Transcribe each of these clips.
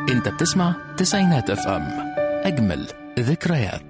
انت بتسمع تسعينات اف ام اجمل ذكريات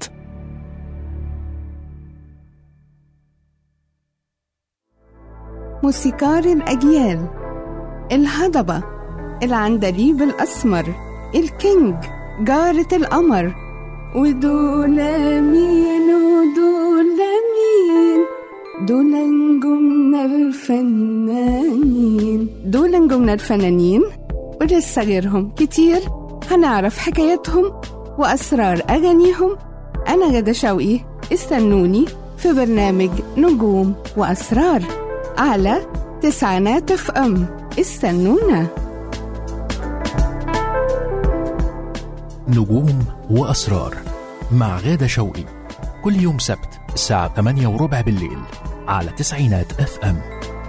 موسيقار الأجيال الهضبة العندليب الأسمر الكينج جارة القمر ودول مين ودول مين دول نجومنا الفنانين دول نجومنا الفنانين ولسه غيرهم كتير هنعرف حكاياتهم وأسرار أغانيهم أنا غدا شوقي استنوني في برنامج نجوم وأسرار على تسعينات اف ام استنونا نجوم وأسرار مع غادة شوقي كل يوم سبت الساعة 8 وربع بالليل على تسعينات اف ام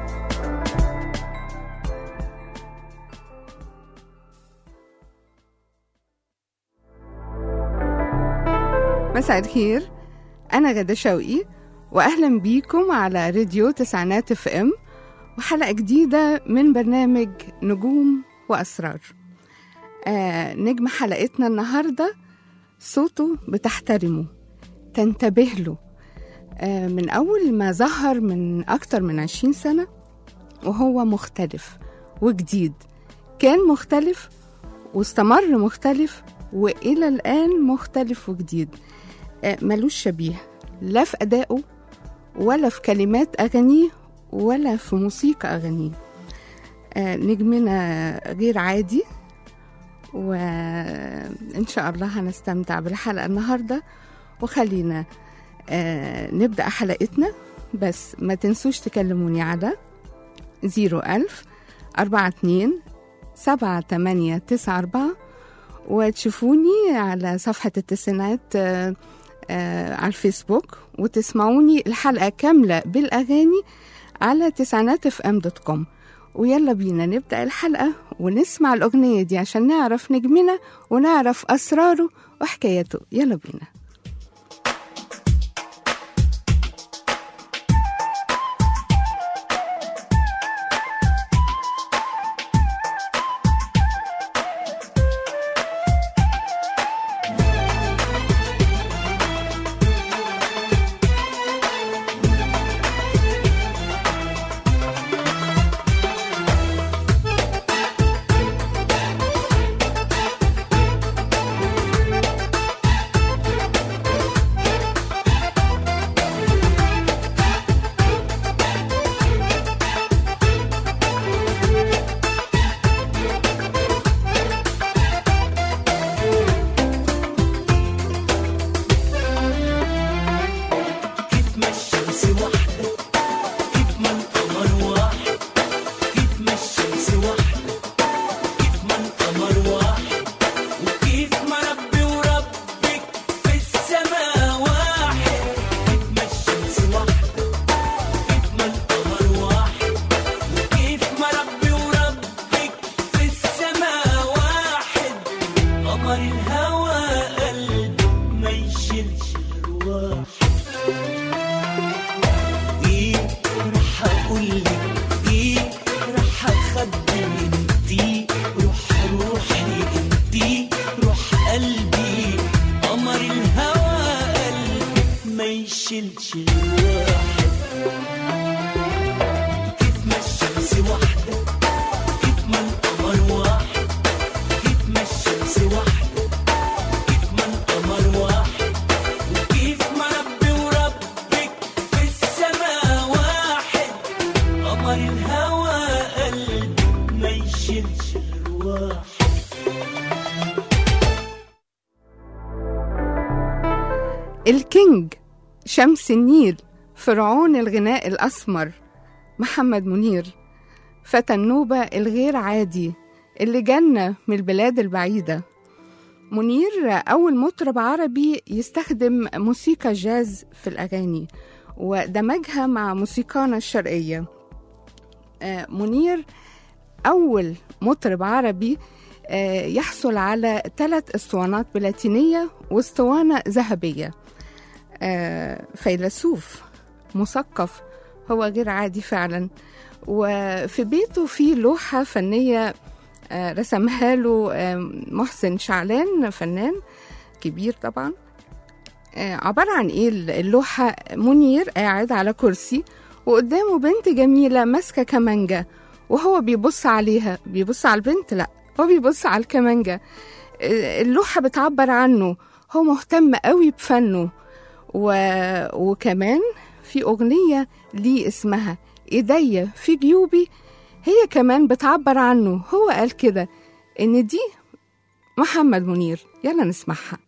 مساء الخير أنا غدا شوقي وأهلا بيكم على راديو تسعينات اف ام وحلقة جديدة من برنامج نجوم وأسرار آه نجم حلقتنا النهاردة صوته بتحترمه تنتبه له آه من أول ما ظهر من أكتر من عشرين سنة وهو مختلف وجديد كان مختلف واستمر مختلف وإلى الآن مختلف وجديد آه ملوش شبيه لا في أدائه ولا في كلمات أغانيه ولا في موسيقى أغانيه آه نجمنا غير عادي وإن شاء الله هنستمتع بالحلقة النهاردة وخلينا آه نبدأ حلقتنا بس ما تنسوش تكلموني على زيرو ألف أربعة اتنين سبعة تمانية تسعة أربعة وتشوفوني على صفحة التسعينات آه آه على الفيسبوك وتسمعوني الحلقة كاملة بالأغاني على تسعينات اف ام دوت كوم ويلا بينا نبدأ الحلقة ونسمع الأغنية دي عشان نعرف نجمنا ونعرف أسراره وحكاياته يلا بينا الكينج شمس النيل فرعون الغناء الأسمر محمد منير فتى النوبة الغير عادي اللي جنة من البلاد البعيدة منير أول مطرب عربي يستخدم موسيقى جاز في الأغاني ودمجها مع موسيقانا الشرقية منير أول مطرب عربي يحصل على ثلاث اسطوانات بلاتينية واسطوانة ذهبية فيلسوف مثقف هو غير عادي فعلا وفي بيته في لوحة فنية آه، رسمها له آه، محسن شعلان فنان كبير طبعا آه، عبارة عن ايه اللوحة منير قاعد على كرسي وقدامه بنت جميلة ماسكة كمانجة وهو بيبص عليها بيبص على البنت لا هو بيبص على الكمانجة آه، اللوحة بتعبر عنه هو مهتم قوي بفنه و... وكمان في أغنية ليه اسمها إيديا في جيوبي هي كمان بتعبر عنه هو قال كده إن دي محمد منير يلا نسمعها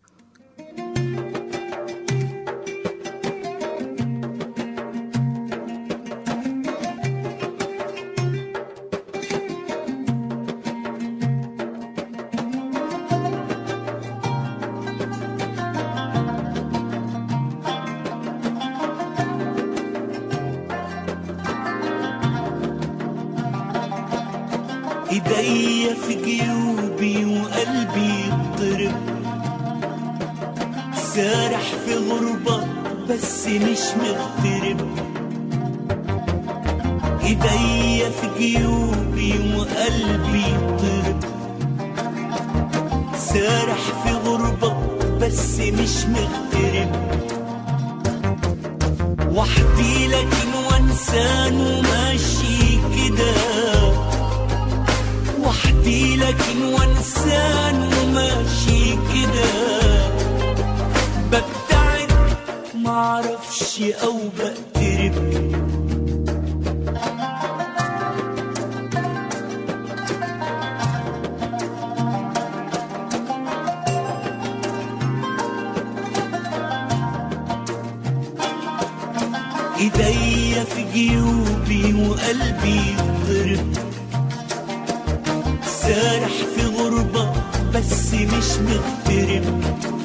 ايديا في جيوبي وقلبي يضطرب سارح في غربة بس مش مغترب ايديا في جيوبي وقلبي يضطرب سارح في غربة بس مش مغترب وحدي لكن وانسان وماشي كده وحدي لكن وانسان وماشي كده ببتعد معرفش او بقترب ايديا في جيوبي وقلبي يضرب سارح في غربة بس مش مغترب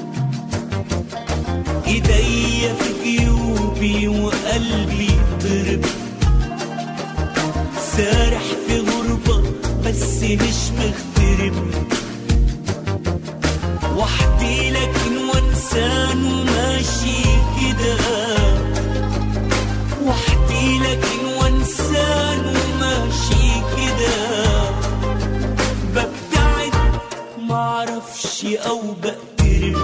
ايديا في جيوبي وقلبي طرب سارح في غربة بس مش مغترب وحدي لكن وانسان وماشي كده وحدي لكن وانسان وماشي كده ببتعد معرفش او بقترب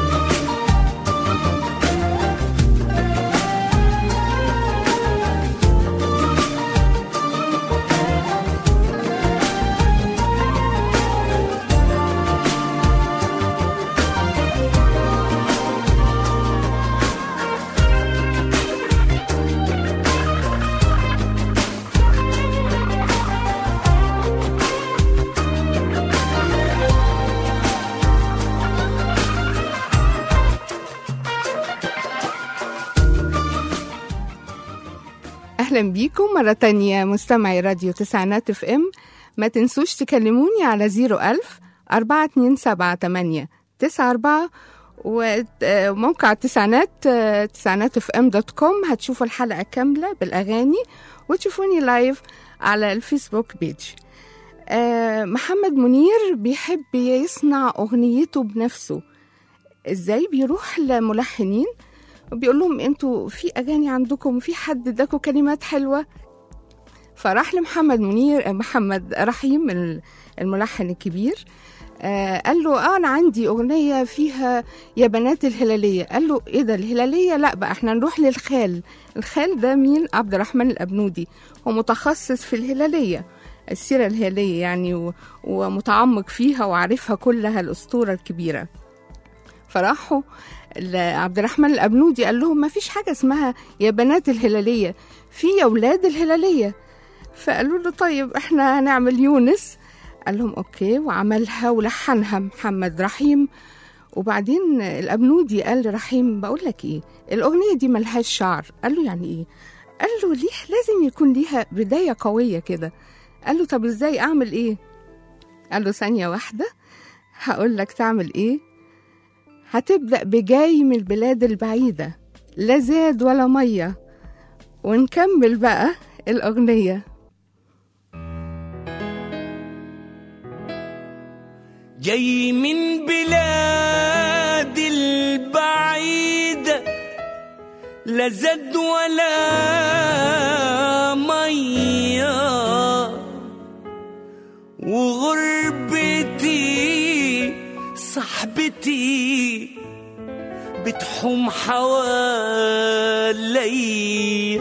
أهلا بيكم مرة تانية مستمعي راديو تسعينات اف ام ما تنسوش تكلموني على زيرو ألف أربعة اتنين سبعة تمانية تسعة أربعة وموقع التسعينات آه، تسعينات اف ام دوت كوم هتشوفوا الحلقة كاملة بالأغاني وتشوفوني لايف على الفيسبوك بيج آه، محمد منير بيحب يصنع أغنيته بنفسه ازاي بيروح لملحنين وبيقول لهم انتوا في اغاني عندكم في حد اداكم كلمات حلوه فراح لمحمد منير محمد رحيم ال- الملحن الكبير آه قال له اه انا عندي اغنيه فيها يا بنات الهلاليه قال له ايه ده الهلاليه لا بقى احنا نروح للخال الخال ده مين عبد الرحمن الابنودي هو متخصص في الهلاليه السيره الهلاليه يعني و- ومتعمق فيها وعارفها كلها الاسطوره الكبيره فراحوا عبد الرحمن الأبنودي قال لهم ما فيش حاجة اسمها يا بنات الهلالية في يا ولاد الهلالية فقالوا له طيب احنا هنعمل يونس قال لهم اوكي وعملها ولحنها محمد رحيم وبعدين الأبنودي قال لرحيم بقول لك ايه الأغنية دي ملهاش شعر قال له يعني ايه قال له ليه لازم يكون ليها بداية قوية كده قال له طب ازاي اعمل ايه قال له ثانية واحدة هقول لك تعمل ايه هتبدأ بجاي من البلاد البعيدة لا زاد ولا مية ونكمل بقى الأغنية جاي من بلاد البعيدة لا زاد ولا مية وغربتي صاحبتي بتحوم حوالي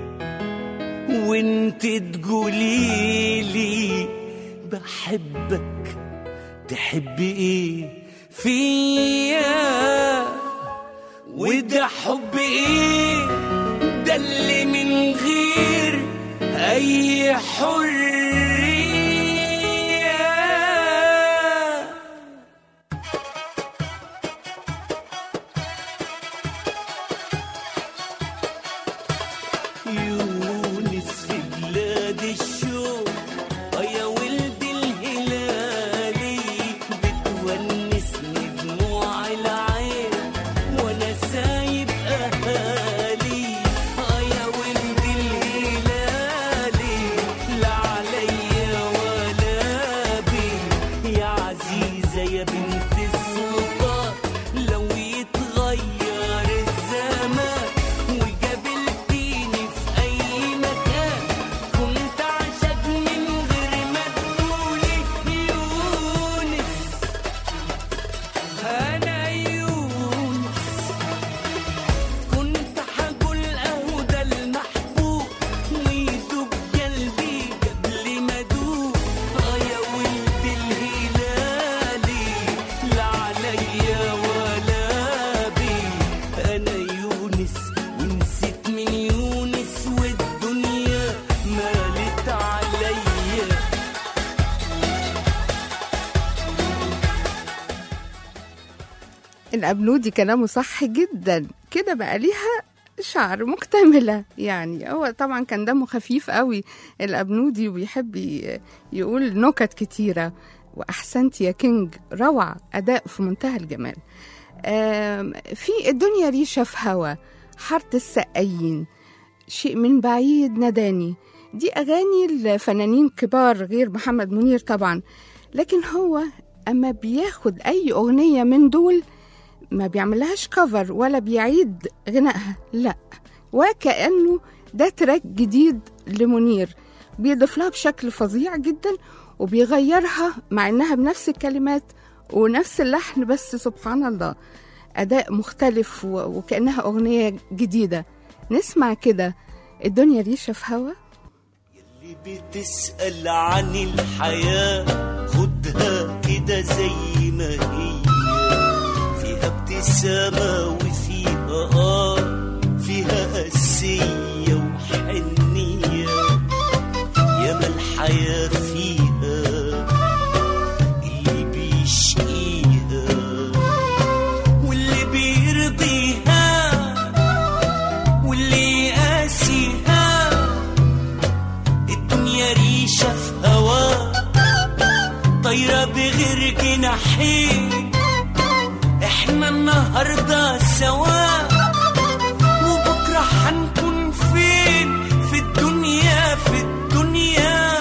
وانت تقوليلي بحبك تحبي ايه فيا وده حب ايه ده اللي من غير اي حريه يونس في بلاد الشوق آه يا ولد الهلالي بتونسني دموع العين وانا سايب اهالي آه يا ولد الهلالي لا عليا ولا بي يا عزيزة يا بنت السلطان لو يتغير الزمان وقابلتيني في أي مكان كنت عاشق من غير ما تقولي يونس أنا يونس كنت حقول أهو ده المحبوب ويدوب قلبي قبل ما أدوب آه يا ولد الهلالي لا عليا ولا بي أنا يونس ونسيت من يونس والدنيا مالت عليا الأبنودي كلامه صح جدا كده بقى ليها شعر مكتملة يعني هو طبعا كان دمه خفيف قوي الأبنودي وبيحب ي- يقول نكت كتيرة وأحسنت يا كينج روعة أداء في منتهى الجمال آم، في الدنيا ريشة في هوا حارة السقايين شيء من بعيد ناداني دي أغاني الفنانين كبار غير محمد منير طبعا لكن هو أما بياخد أي أغنية من دول ما بيعملهاش كفر ولا بيعيد غنائها لا وكأنه ده تراك جديد لمنير بيضيف لها بشكل فظيع جدا وبيغيرها مع انها بنفس الكلمات ونفس اللحن بس سبحان الله اداء مختلف و- وكانها اغنيه جديده نسمع كده الدنيا ريشه في هوا اللي بتسأل عن الحياة خدها كده زي ما هي فيها ابتسامة وفيها آه فيها قسية وحنية ياما الحياة فيها اللي بيشقيها واللي بيرضيها واللي يقاسيها الدنيا ريشة في هوا طايرة بغير جناحين احنا النهاردة سوا وبكرة هنكون فين في الدنيا في الدنيا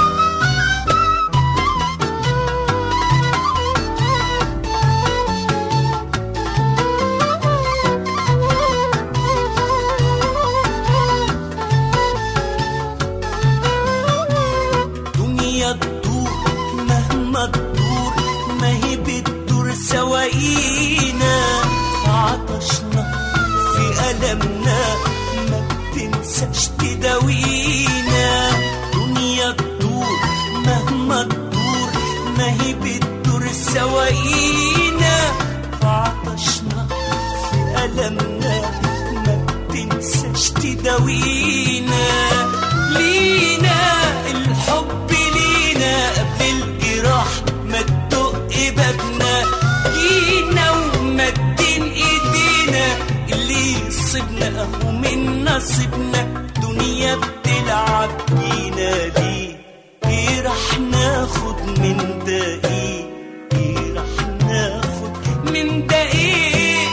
دنيا تدور مهما تدور ما هي بتدور سواقينا في عطشنا في ألمنا ما بتنساش تداوينا دنيا تدور مهما تدور ما هي بتدور سواقينا في عطشنا في ألمنا ما بتنساش تداوينا لينا الحب لينا قبل الجراح ما تدق بابنا جينا ومدين ايدينا اللي يصيبنا اهو من نصيبنا دنيا بتلعب بينا ليه ايه راح ناخد من ده ايه ايه راح ناخد من ده ايه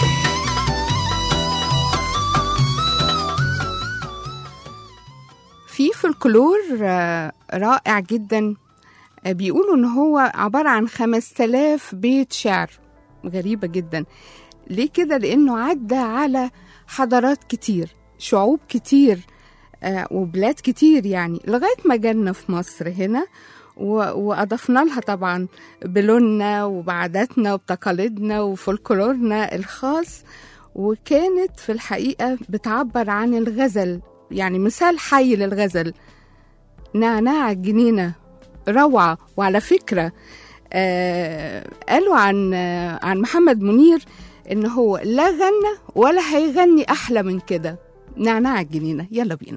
في فولكلور آه، رائع جدا آه، بيقولوا ان هو عبارة عن 5000 بيت شعر غريبة جدا ليه كده لانه عدى على حضارات كتير شعوب كتير آه، وبلاد كتير يعني لغاية ما جالنا في مصر هنا و- وأضفنا لها طبعا بلوننا وبعاداتنا وبتقاليدنا وفولكلورنا الخاص وكانت في الحقيقة بتعبر عن الغزل يعني مثال حي للغزل نعناع الجنينة روعة وعلى فكرة آه قالوا عن آه عن محمد منير إن هو لا غنى ولا هيغني أحلى من كده نعناع الجنينة يلا بينا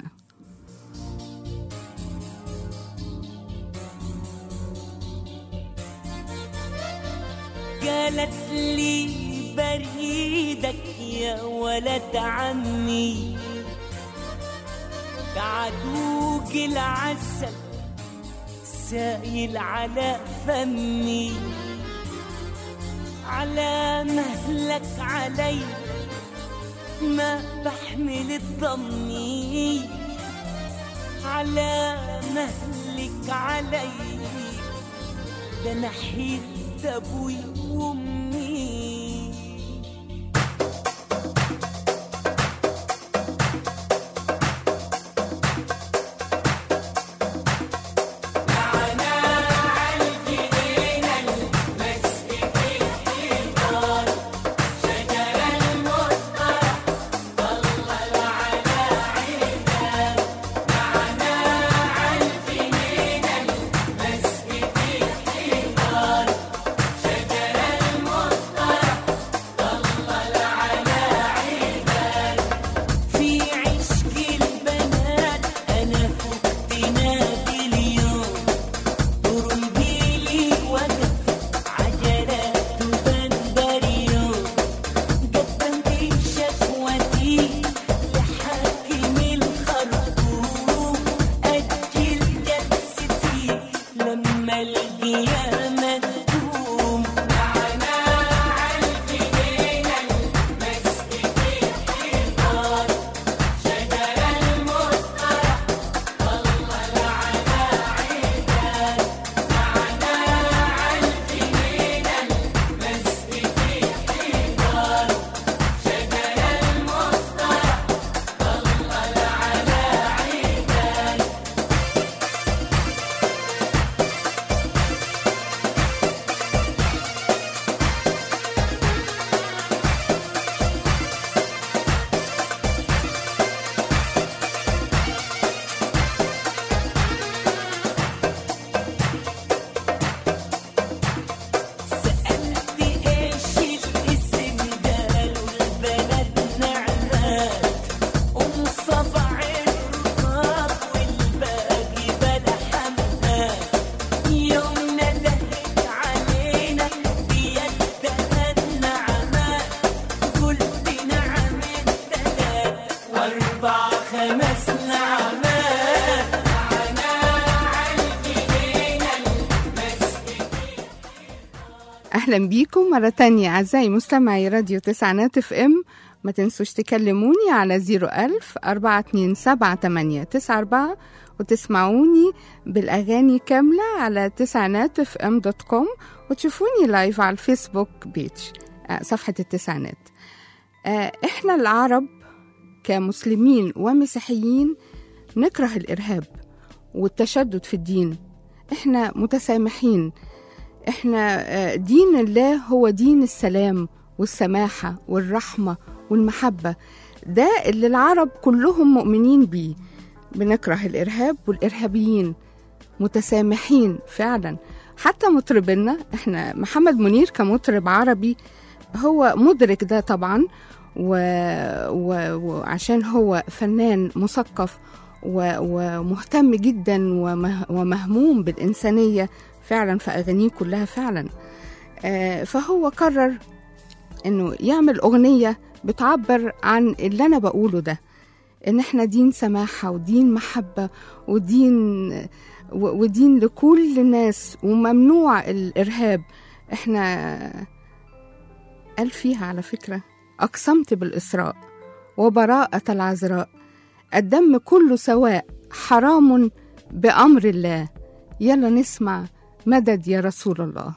قالت لي بريدك يا ولد عمي بعدوك العسل سايل على فمي على مهلك علي ما بحمل الضمي على مهلك علي ده نحيت ابوي وامي في عشق البنات انا فقت نادي اليوم برمبيلي وقف عجلات بندريون قدمت شكوتي لحاكم الخرطوم اجل جلستي لما القيامه تقوم سألت إيش الاسم قالوا البلد نعمات أم صبع الرقاب والباقي بلا حمات يوم ندهت علينا بيدها النعمات قلت نعم الثلاث واربع خمس نعمات أهلا بيكم مرة تانية أعزائي مستمعي راديو تسعينات اف ام ما تنسوش تكلموني على زيرو ألف أربعة اتنين سبعة تمانية تسعة أربعة وتسمعوني بالأغاني كاملة على تسعينات اف ام دوت كوم وتشوفوني لايف على الفيسبوك بيج آه، صفحة التسعينات آه، إحنا العرب كمسلمين ومسيحيين نكره الإرهاب والتشدد في الدين إحنا متسامحين احنا آه، دين الله هو دين السلام والسماحة والرحمة والمحبة ده اللي العرب كلهم مؤمنين بيه بنكره الإرهاب والإرهابيين متسامحين فعلا حتى مطربنا احنا محمد منير كمطرب عربي هو مدرك ده طبعا و... و... وعشان هو فنان مثقف و... ومهتم جدا ومه... ومهموم بالإنسانية فعلا في أغانيه كلها فعلا آه، فهو قرر إنه يعمل أغنية بتعبر عن اللي أنا بقوله ده إن إحنا دين سماحة ودين محبة ودين و- ودين لكل الناس وممنوع الإرهاب إحنا قال فيها على فكرة أقسمت بالإسراء وبراءة العذراء الدم كله سواء حرام بأمر الله يلا نسمع مدد يا رسول الله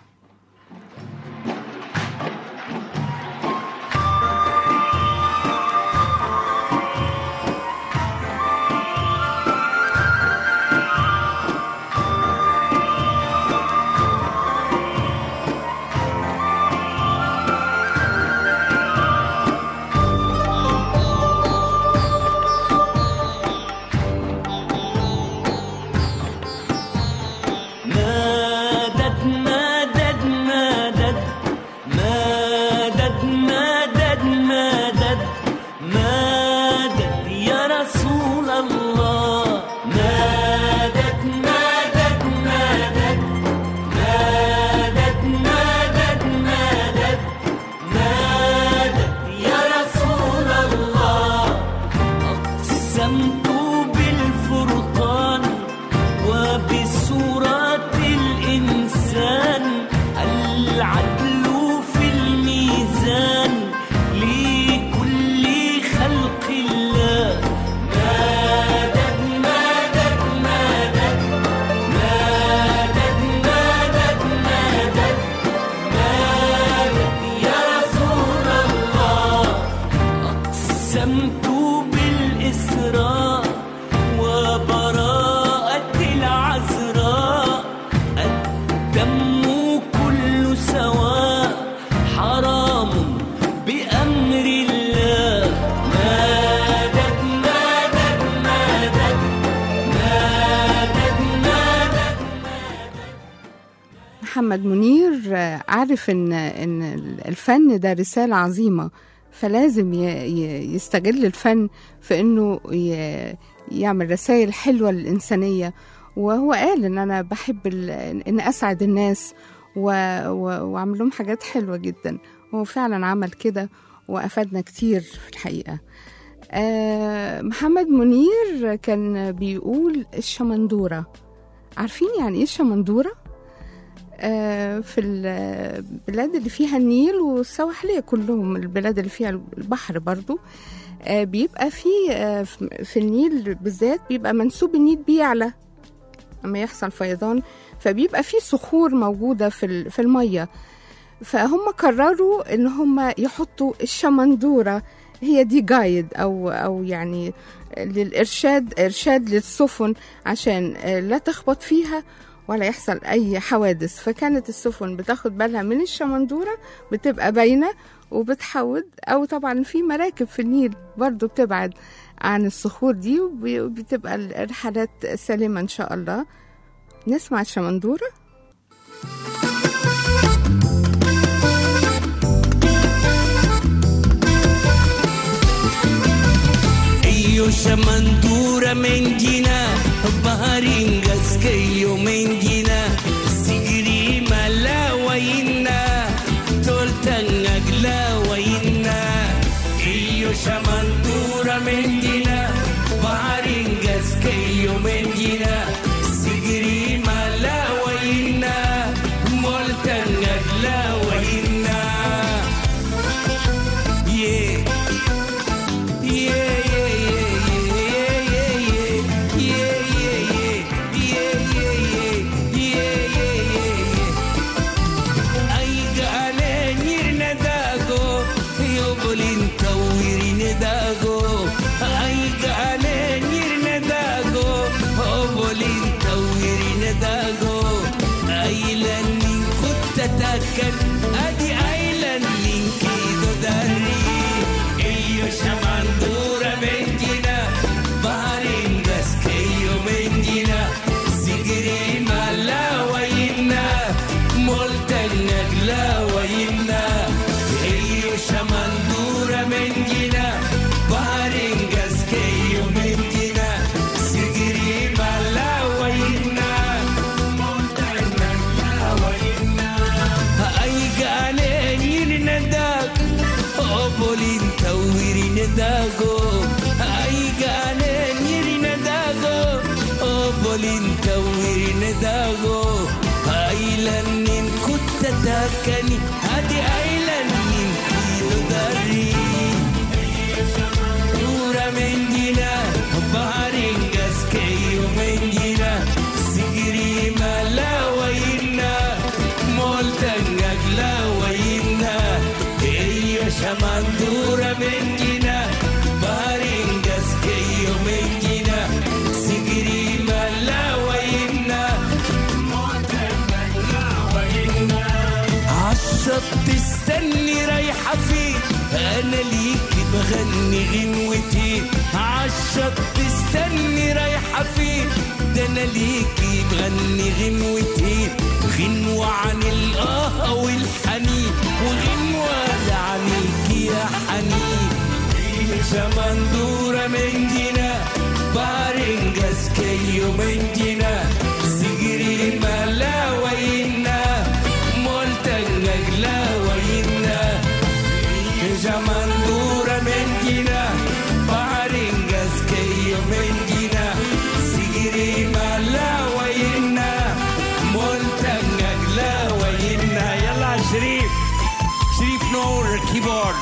محمد منير آه، عارف ان ان الفن ده رساله عظيمه فلازم ي- ي- يستغل الفن في انه ي- يعمل رسائل حلوه للانسانيه وهو قال ان انا بحب ال- ان اسعد الناس و- و- واعمل لهم حاجات حلوه جدا هو فعلا عمل كده وافادنا كتير في الحقيقه آه، محمد منير كان بيقول الشمندوره عارفين يعني ايه الشمندوره آه، في البلاد اللي فيها النيل والسواحلية كلهم البلاد اللي فيها البحر برضو آه، بيبقى في آه، في النيل بالذات بيبقى منسوب النيل بيعلى لما يحصل فيضان فبيبقى في صخور موجودة في ال- في المية فهم قرروا ان هم يحطوا الشمندورة هي دي جايد او او يعني للارشاد ارشاد للسفن عشان آه، لا تخبط فيها ولا يحصل اي حوادث فكانت السفن بتاخد بالها من الشمندورة بتبقى باينة وبتحود او طبعا في مراكب في النيل برضو بتبعد عن الصخور دي وب- وبتبقى الرحلات سليمة ان شاء الله نسمع الشمندورة Io sciamantura mengina, baharingas che io mengina, sigiri mala waina, toltanga gla waina. Io sciamantura mengina, baharingas che io mengina, sigiri mala waina, moltanga gla waina. Yeah. Yeah, yeah, yeah, yeah, yeah, yeah, yeah, yeah, yeah, yeah, yeah, yeah, yeah. Ay gale nirne dago, yo bolin tawirine dago. Ay gale nirne dago, oh bolin tawirine dago. Aylan nin kutta takan, adi aylan nin kido dari. Io shamandura bendina, baringas que yo bendina, sigiri malawayina, molten naglawayina. Io shamandura bendina, baringas que yo bendina, sigiri malawayina, molten naglawayina. Ay gane yirine dak Obolin tawirine dago Ay gane yirine dago Obolin tawirine dago Aylanin kutta takani Hadi aylanin kilo dari Nura mendina Baharingas keyo mendina Sigiri malawayina Moltan aglawayina Eyo shamandura mendina Baharingas keyo mendina Sigiri malawayina Moltan aglawayina عالشط استني رايحة فين أنا ليكي بغني غنوتي عالشط استني رايحة فين ده أنا ليكي بغني غنوتي غنوة عن الآه والحنين وغنوة عنيك يا حنين شمندورة من جنا بارنجس كيو من جنا سجري ملا وينا molten aglawayna Jamandura mendina Paringas keyo mendina Sigiri malawayna molten aglawayna Yalla Sharif Sharif Noor keyboard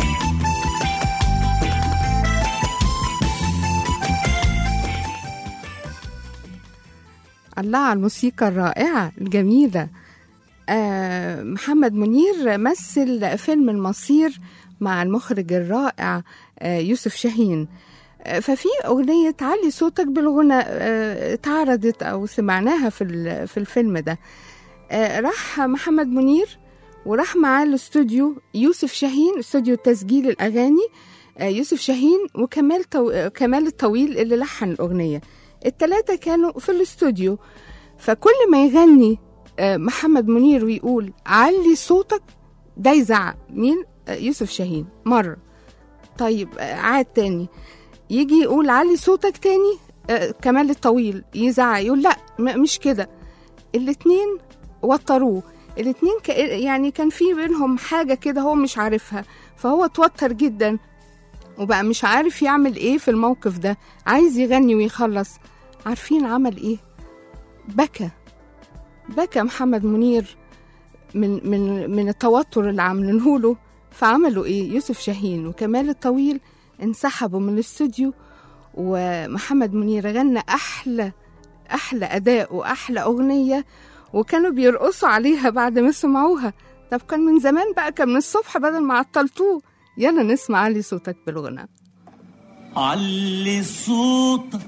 الله على الموسيقى الرائعة الجميلة آه محمد منير مثل فيلم المصير مع المخرج الرائع آه يوسف شاهين آه ففي أغنية علي صوتك بالغنى آه اتعرضت أو سمعناها في, ال- في الفيلم ده آه راح محمد منير وراح معاه الاستوديو يوسف شاهين استوديو تسجيل الأغاني آه يوسف شاهين وكمال تو... آه، كمال الطويل اللي لحن الأغنية التلاتة كانوا في الاستوديو فكل ما يغني آه، محمد منير ويقول علي صوتك ده يزعق مين آه، يوسف شاهين مرة طيب آه، عاد تاني يجي يقول علي صوتك تاني آه، كمال الطويل يزعق يقول لا م- مش كده الاتنين وتروه الاتنين ك... يعني كان في بينهم حاجة كده هو مش عارفها فهو توتر جدا وبقى مش عارف يعمل ايه في الموقف ده عايز يغني ويخلص عارفين عمل ايه بكى بكى محمد منير من من من التوتر اللي عاملينه له فعملوا ايه يوسف شاهين وكمال الطويل انسحبوا من الاستوديو ومحمد منير غنى احلى احلى اداء واحلى اغنيه وكانوا بيرقصوا عليها بعد ما سمعوها طب كان من زمان بقى كان من الصبح بدل ما عطلتوه يلا نسمع علي صوتك بالغنى علي صوتك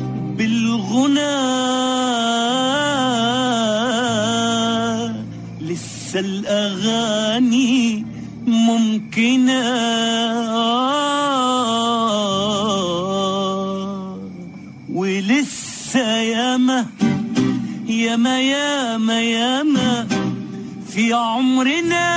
بالغنى لسه الأغاني ممكنة ولسه ياما ياما ياما ياما في عمرنا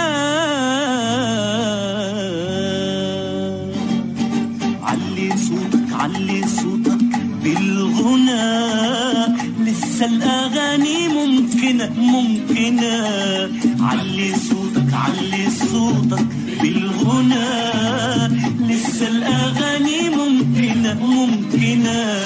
علي صوتك علي صوتك بالغنى لسه الأغاني ممكنة ممكنة علي صوتك علي صوتك بالغنى لسه الأغاني ممكنة ممكنة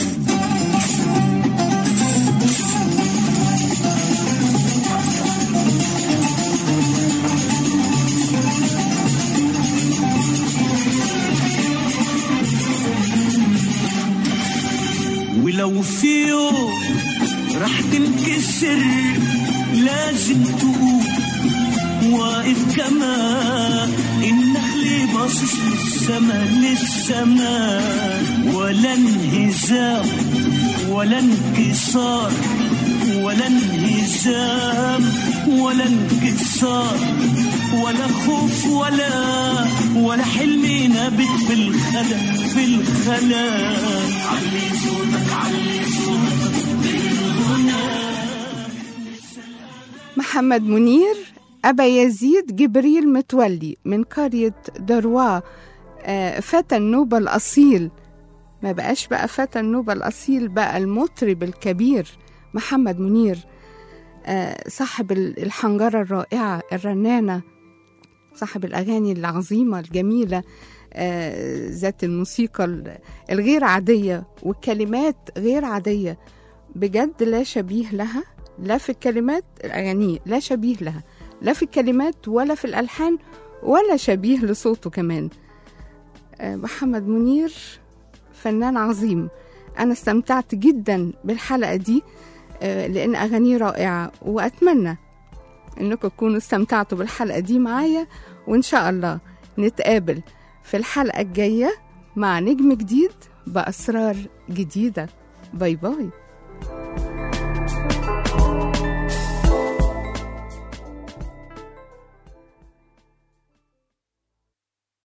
ولو في يوم راح تنكسر لازم تقوم واقف كما النخل باصص للسما للسما ولا انهزام ولا انكسار ولا انهزام ولا انكسار ولا خوف ولا ولا حلم نابت في الخلا في الخلا علي صوتك علي صوتك محمد منير أبا يزيد جبريل متولي من قرية دروا آه، فتى النوبة الأصيل ما بقاش بقى فتى النوبة الأصيل بقى المطرب الكبير محمد منير آه، صاحب ال- الحنجرة الرائعة الرنانة صاحب الأغاني العظيمة الجميلة آه، ذات الموسيقى ال- الغير عادية والكلمات غير عادية بجد لا شبيه لها لا في الكلمات الأغاني لا شبيه لها لا في الكلمات ولا في الألحان ولا شبيه لصوته كمان آه، محمد منير فنان عظيم أنا استمتعت جدا بالحلقة دي آه، لأن أغانيه رائعة وأتمنى إنكم تكونوا استمتعتوا بالحلقة دي معايا وإن شاء الله نتقابل في الحلقة الجاية مع نجم جديد بأسرار جديدة باي باي